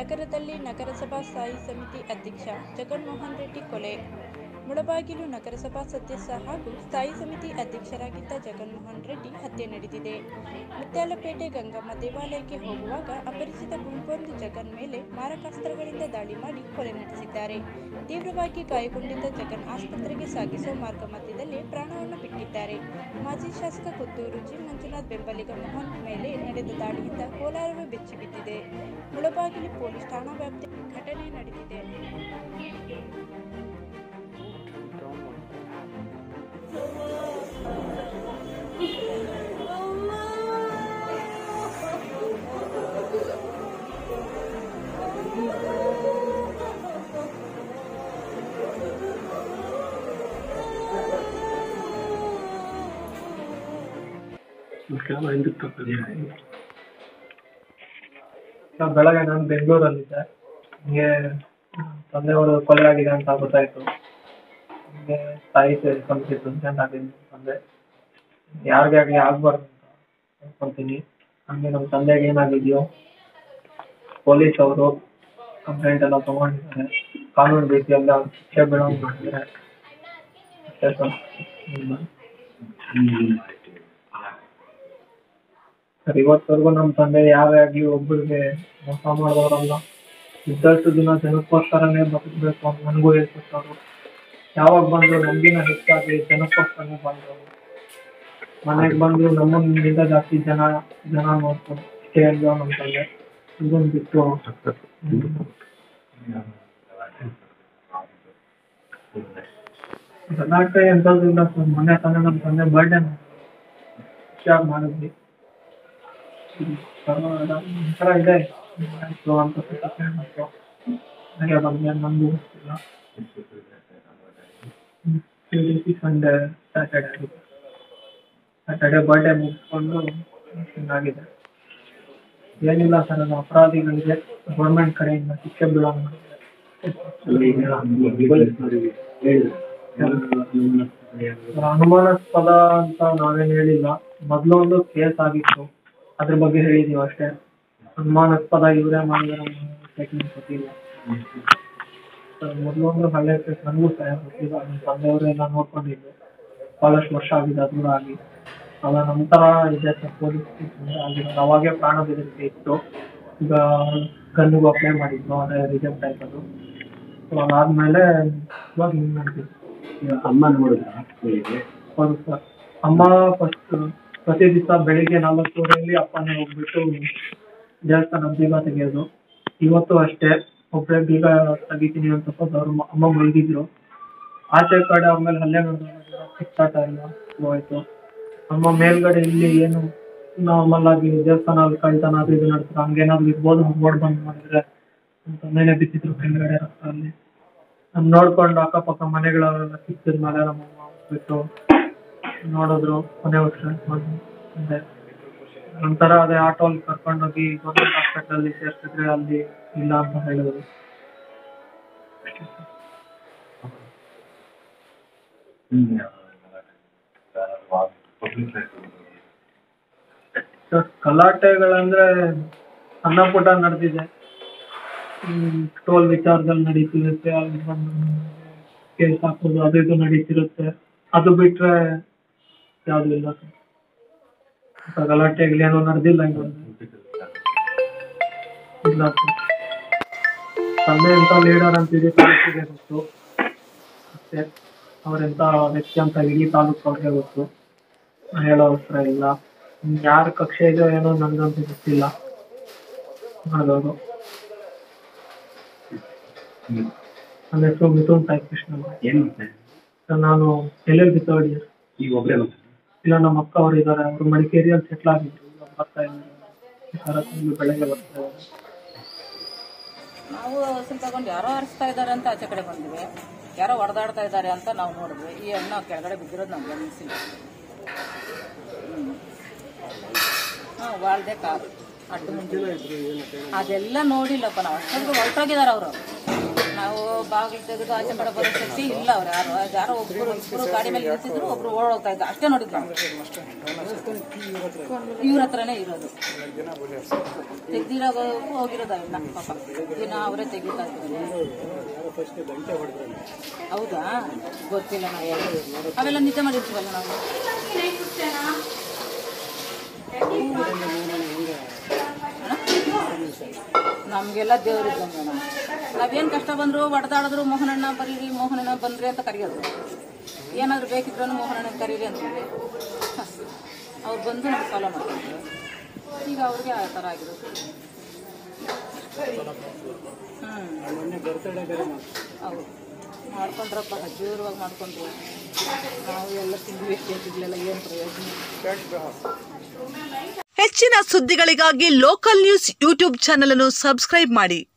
ನಗರದಲ್ಲಿ ನಗರಸಭಾ ಸ್ಥಾಯಿ ಸಮಿತಿ ಅಧ್ಯಕ್ಷ ಜಗನ್ಮೋಹನ್ ರೆಡ್ಡಿ ಕೊಲೆ ಮುಳಬಾಗಿಲು ನಗರಸಭಾ ಸದಸ್ಯ ಹಾಗೂ ಸ್ಥಾಯಿ ಸಮಿತಿ ಅಧ್ಯಕ್ಷರಾಗಿದ್ದ ಜಗನ್ಮೋಹನ್ ರೆಡ್ಡಿ ಹತ್ಯೆ ನಡೆದಿದೆ ಮುತ್ಯಾಲಪೇಟೆ ಗಂಗಮ್ಮ ದೇವಾಲಯಕ್ಕೆ ಹೋಗುವಾಗ ಅಪರಿಚಿತ ಗುಂಪೊಂದು ಜಗನ್ ಮೇಲೆ ಮಾರಕಾಸ್ತ್ರಗಳಿಂದ ದಾಳಿ ಮಾಡಿ ಕೊಲೆ ನಡೆಸಿದ್ದಾರೆ ತೀವ್ರವಾಗಿ ಗಾಯಗೊಂಡಿದ್ದ ಜಗನ್ ಆಸ್ಪತ್ರೆಗೆ ಸಾಗಿಸುವ ಮಾರ್ಗ ಮಧ್ಯದಲ್ಲೇ ಪ್ರಾಣವನ್ನು ಬಿಟ್ಟಿದ್ದಾರೆ ಮಾಜಿ ಶಾಸಕ ಪುತ್ತೂರು ಜಿ ಮಂಜುನಾಥ್ ಬೆಂಬಲಿಗ ಮೋಹನ್ ಮೇಲೆ ನಡೆದ ದಾಳಿಯಿಂದ ಕೋಲಾರವೇ ಬೆಚ್ಚಿಬಿದ್ದಿದೆ ಮುಳಬಾಗಿಲು ಪೊಲೀಸ್ ಠಾಣಾ ವ್ಯಾಪ್ತಿ ಘಟನೆ ನಡೆದಿದೆ ಸರ್ ಬೆಳಗ್ಗೆ ನಾನು ಬೆಂಗಳೂರಲ್ಲಿದ್ದೆ ನನಗೆ ತಂದೆಯವರು ಕೊಲೆ ಆಗಿದೆ ಅಂತ ಗೊತ್ತಾಯಿತು ನನಗೆ ತಾಯಿ ಸೇರಿಕೊಂಡಿದ್ದು ಅಂತ ತಂದೆ ಯಾರಿಗೆ ಆಗಲಿ ಆಗಬಾರ್ದು ಅಂತ ಅನ್ಕೊಂತೀನಿ ಹಂಗೆ ನಮ್ಮ ತಂದೆಗೆ ಏನಾಗಿದೆಯೋ ಪೊಲೀಸ್ ಅವರು ಕಂಪ್ಲೇಂಟ್ ಎಲ್ಲ ತಗೊಂಡಿದ್ದಾರೆ ಕಾನೂನು ರೀತಿಯಲ್ಲಿ ಅವ್ರು ಶಿಕ್ಷೆ ಬೀಳೋಂಗೆ ಮಾಡಿದ್ದಾರೆ ಅಷ್ಟೇ ಸರ್ ಹ್ಮ್. ಸರ್ ಇವತ್ತವರೆಗೂ ನಮ್ಮ ತಂದೆ ಯಾರೇ ಆಗಲಿ ಒಬ್ಬರಿಗೆ ಮೋಸ ಮಾಡಿದವರಲ್ಲ ಇದ್ದಷ್ಟು ದಿನ ಜನಕ್ಕೋಸ್ಕರನೇ ಬದುಕಬೇಕು ಅಂತ ನನಗೂ ಹೇಳ್ಕೊಟ್ಟವ್ರು ಯಾವಾಗ ಬಂದ್ರು ನಮಗಿನ ಹೆಚ್ಚಾಗಿ ಜನಕ್ಕೋಸ್ಕರನೇ ಬಂದವರು ಮನೆಗೆ ಬಂದು ನಮ್ಮನ್ನಿಂದ ಜಾಸ್ತಿ ಜನ ಜನ ನೋಡ್ಕೊಂಡು ಇಷ್ಟೇ ಅಲ್ವಾ ನಮ್ಮ ತಂದೆ ಇದನ್ನ ಬಿಟ್ಟು ಗಲಾಟೆ ಎಂಥದ್ದು ಇಲ್ಲ ಸರ್ ಮೊನ್ನೆ ತಾನೇ ನಮ್ಮ ತಂದೆ ಬರ್ಡೇ ಹುಷಾರ್ ಮಾಡಿದ್ವಿ ಪರವಾಗಿಲ್ಲ ಒಂಥರ ಇದೆ ಆಯ್ತು ಅಂತ ಸುತ್ತಕ್ಕೆ ಮತ್ತು ಹಾಗೆ ಬಂದೆ ನಮಗೂ ಗೊತ್ತಿಲ್ಲ ಸಿ ಸಂಡೇ ಸ್ಯಾಟರ್ಡೆ ಆಗಿದೆ ಸ್ಯಾಟರ್ಡೆ ಬರ್ಡೇ ಮುಗಿಸ್ಕೊಂಡು ಹಿಂಗಾಗಿದೆ ಏನಿಲ್ಲ ಸರ್ ಅದು ಅಪರಾಧಿಗಳಿಗೆ ಗೌರ್ಮೆಂಟ್ ಕಡೆಯಿಂದ ಶಿಕ್ಷೆ ಬೀಳೋಂಗ್ ಮಾಡಿದೆ ಸರ್, ಅನುಮಾನಾಸ್ಪದ ಅಂತ ನಾವೇನ್ ಹೇಳಿಲ್ಲ ಮೊದ್ಲು ಒಂದು ಕೇಸ್ ಆಗಿತ್ತು ಅದ್ರ ಬಗ್ಗೆ ಹೇಳಿದೀವಿ ಅಷ್ಟೇ ಅನುಮಾನಾಸ್ಪದ ಇವರೇ ಮಾಡಿದಾರೆ ಸ್ಟೇಟ್ಮೆಂಟ್ ಗೊತ್ತಿಲ್ಲ ಸರ್, ಮೊದ್ಲು ಒಂದು ಹಳೆ ಕೇಸ್ ನನಗೂ ಸಹ ಗೊತ್ತಿಲ್ಲ ನಮ್ಮ ತಂದೆಯವರು ಎಲ್ಲ ನೋಡ್ಕೊಂಡಿದ್ದು ಬಹಳಷ್ಟು ವರ್ಷ ಆಗಿದೆ ಅದು ಕೂಡ ಆಗಿ ಅದ ನಂತರ ಇದೆ ಸರ್ ಪೊಲೀಸ್ ಆಗಿರೋದು ಅವಾಗೇ ಪ್ರಾಣ ಬೆದರಿಕೆ ಇತ್ತು ಈಗ ಗನ್ನಿಗೂ ಅಪ್ಲೈ ಮಾಡಿದ್ರು ಅದೇ ರಿಜೆಕ್ಟ್ ಆಯ್ತದು ಸೊ ಅದಾದ್ಮೇಲೆ ಇವಾಗ ಹಿಂಗ್ ಮಾಡ್ತೀವಿ ಅಮ್ಮ ನೋಡಿದ್ರ ಬೆಳಿಗ್ಗೆ ಹೌದು ಸರ್ ಅಮ್ಮ ಫಸ್ಟ್ ಪ್ರತಿ ದಿವಸ ಬೆಳಿಗ್ಗೆ ನಾಲ್ಕೂವರೆಯಲ್ಲಿ ಅಪ್ಪನೇ ಹೋಗ್ಬಿಟ್ಟು ದೇವಸ್ಥಾನ ಬೀಗ ತೆಗೆಯೋದು ಇವತ್ತು ಅಷ್ಟೇ ಒಬ್ಬರೇ ಬೀಗ ತೆಗಿತೀನಿ ಅಂತ ಹೋದವ್ರು ಮ- ಅಮ್ಮ ಮಲಗಿದ್ರು ಆಚೆ ಕಡೆ ಅವ್ರ ಮೇಲೆ ಹಲ್ಲೆ ನಡೆದಾಗ ಕಿತ್ತಾಟ ಎಲ್ಲ ಶುರುವಾಯ್ತು ಅಮ್ಮ ಮೇಲ್ಗಡೆ ಇಲ್ಲಿ ಏನು ನಾರ್ಮಲ್ ಆಗಿ ದೇವಸ್ಥಾನ ಅಲ್ಲಿ ಕಳ್ತನ ಅದು ಇದು ನಡ್ತಾರೆ ಹಂಗೇನಾದ್ರು ಇರ್ಬೋದು ರೋಡ್ ಬಂದ್ ಮಾಡಿದ್ರೆ ಅಂತ ಮೇಲೆ ಬಿದ್ದಿದ್ರು ಕೆಳಗಡೆ ರಕ್ತ ಅಲ್ಲಿ ನಾನ್ ನೋಡ್ಕೊಂಡು ಅಕ್ಕಪಕ್ಕ ಮನೆಗಳೆಲ್ಲ ಕಿತ್ತಿದ ಮೇಲೆ ನಮ್ಮಮ್ಮ ಬಿಟ್ಟು ನೋಡಿದ್ರು ಕೊನೆ ವರ್ಷ ಮುಂದೆ ನಂತರ ಅದೇ ಆಟೋಲ್ಲಿ ಕರ್ಕೊಂಡೋಗಿ ಗೌರ್ಮೆಂಟ್ ಹಾಸ್ಪಿಟಲ್ ಅಲ್ಲಿ ಸೇರ್ಸಿದ್ರೆ ಅಲ್ಲಿ ಇಲ್ಲ ಅಂತ ಹೇಳಿದ್ರು ಸರ್ ಗಲಾಟೆಗಳಂದ್ರೆ ಸಣ್ಣ ಪುಟ್ಟ ನಡೆದಿದೆ ಟೋಲ್ ವಿಚಾರದಲ್ಲಿ ನಡೀತಿರುತ್ತೆ ಅಲ್ಲಿ ಬಂದು ಕೇಸ್ ಹಾಕೋದು ಅದು ಇದು ನಡೀತಿರುತ್ತೆ ಅದು ಬಿಟ್ರೆ ಯಾವ್ದು ಇಲ್ಲ ಸರ್ ಅಂತ ಗಲಾಟೆಗಳೇನೋ ನಡೆದಿಲ್ಲ ಇನ್ನೊಂದು ಇಲ್ಲ ಸರ್ ತಂದೆ ಎಂತ ಲೀಡರ್ ಅಂತಿದೆ ತಾಲೂಕಿಗೆ ಗೊತ್ತು ಅಷ್ಟೇ ಅವರೆಂತ ವ್ಯಕ್ತಿ ಅಂತ ಇಡೀ ತಾಲೂಕು ಅವ್ರಿಗೆ ಗೊತ್ತು ನಾನ್ ಹೇಳೋ ಅವಸರ ಇಲ್ಲ ಯಾರ ಕಕ್ಷೆ ಇದೆಯೋ ಏನೋ ನನ್ಗಂತೂ ಗೊತ್ತಿಲ್ಲ ಮಾಡೋದು ನನ್ನ ಹೆಸರು ಮಿಥುನ್ ಸಾಯಿ ಕೃಷ್ಣ ಅಂತ. ಏನ್ ಸರ್, ನಾನು L L B third year ಈಗ ಒಬ್ರೇ ಇಲ್ಲ ನಮ್ಮ ಅಕ್ಕ ಅವರು ಇದ್ದಾರೆ ಅವರು ಮಡಿಕೇರಿಯಲ್ಲಿ ಸೆಟ್ಲ್ ಆಗಿದ್ರು ಇವಾಗ ಬರ್ತಾ ಇದ್ದಾರೆ ಈ ಥರ ತಿಂಗಳು ಬೆಳಗ್ಗೆ ಬರ್ತಾ ಇದ್ದಾರೆ ನಾವು ಹಸಿಲ್ ತಗೊಂಡು ಯಾರೋ ಹರಿಸ್ತಾ ಇದ್ದಾರೆ ಅಂತ ಆಚೆ ಕಡೆ ಬಂದ್ವಿ ಯಾರೋ ಹೊಡೆದಾಡ್ತಾ ಇದ್ದಾರೆ ಅಂತ ನಾವು ನೋಡಿದ್ವಿ ಈ ಹೆಣ್ಣು ಕೆಳಗಡೆ ಬಿದ್ದಿರೋದು ನಮ್ಗೆ ಗಮನಿಸಿಲ್ಲ ಹಾಂ ವಾಳ್ದೆ ಕಾರು ಅಡ್ಡ ಮುಂದೆ ಅದೆಲ್ಲ ನೋಡಿಲ್ಲಪ್ಪ ನಾವು ಅಷ್ಟೊಂದು ಹೊರಟೋಗಿದ್ದಾರೆ ಅವರು ನಾವು ಬಾಗಿಲು ತೆಗೆದು ಆಚೆ ಕಡೆ ಬರೋ ಶಕ್ತಿ ಇಲ್ಲ ಅವ್ರು ಯಾರು ಯಾರೋ ಒಬ್ರು ಇಬ್ಬರು ಗಾಡಿ ಮೇಲೆ ನಿಲ್ಸಿದ್ರು ಒಬ್ರು ಓಡೋಗ್ತಾ ಇದ್ದ ಅಷ್ಟೇ ನೋಡಿದ್ದು ನಾವು ಇವ್ರ ಹತ್ರನೇ ಇರೋದು ತೆಗ್ದಿರೋ ಹೋಗಿರೋದು ಅವನ್ನ ಪಾಪ ದಿನ ಅವರೇ ತೆಗಿತಾ ಇದ್ರು ಹೌದಾ ಗೊತ್ತಿಲ್ಲ ನಾವು ಅವೆಲ್ಲ ನಿದ್ದೆ ಮಾಡಿರ್ತೀವಲ್ಲ ನಾವು ನಮಗೆಲ್ಲ ದೇವ್ರಿದ್ದಂಗೆ ನಾವು ನಾವೇನು ಕಷ್ಟ ಬಂದ್ರು ಹೊಡೆದಾಡಿದ್ರು ಮೋಹನಣ್ಣ ಬರೀರಿ ಮೋಹನಣ್ಣ ಬಂದ್ರಿ ಅಂತ ಕರೆಯೋದು ಏನಾದ್ರು ಬೇಕಿದ್ರು ಮೋಹನಣ್ಣ ಕರೀರಿ ಅಂತೀವಿ ಅವ್ರು ಬಂದು ನಮ್ಗೆ ಫಾಲೋ ಮಾಡ್ತಿದ್ರು ಈಗ ಅವ್ರಿಗೆ ಆ ಥರ ಆಗಿರೋದು ಹ್ಞೂ ಹೌದು ಮಾಡ್ಕೊಂಡ್ರಪ್ಪ ಹಜೂರವಾಗಿ ಮಾಡ್ಕೊಂಡ್ರು ನಾವು ಎಲ್ಲ ತಿಂದ್ವಿ ಎಷ್ಟು ತಿನ್ಲಿಲ್ಲ ಏನು ಪ್ರಯೋಜನ ಹೆಚ್ಚಿನ ಸುದ್ದಿಗಳಿಗಾಗಿ ಲೋಕಲ್ ನ್ಯೂಸ್ ಯೂಟ್ಯೂಬ್ ಚಾನೆಲ್ ಅನ್ನು ಸಬ್ಸ್ಕ್ರೈಬ್ ಮಾಡಿ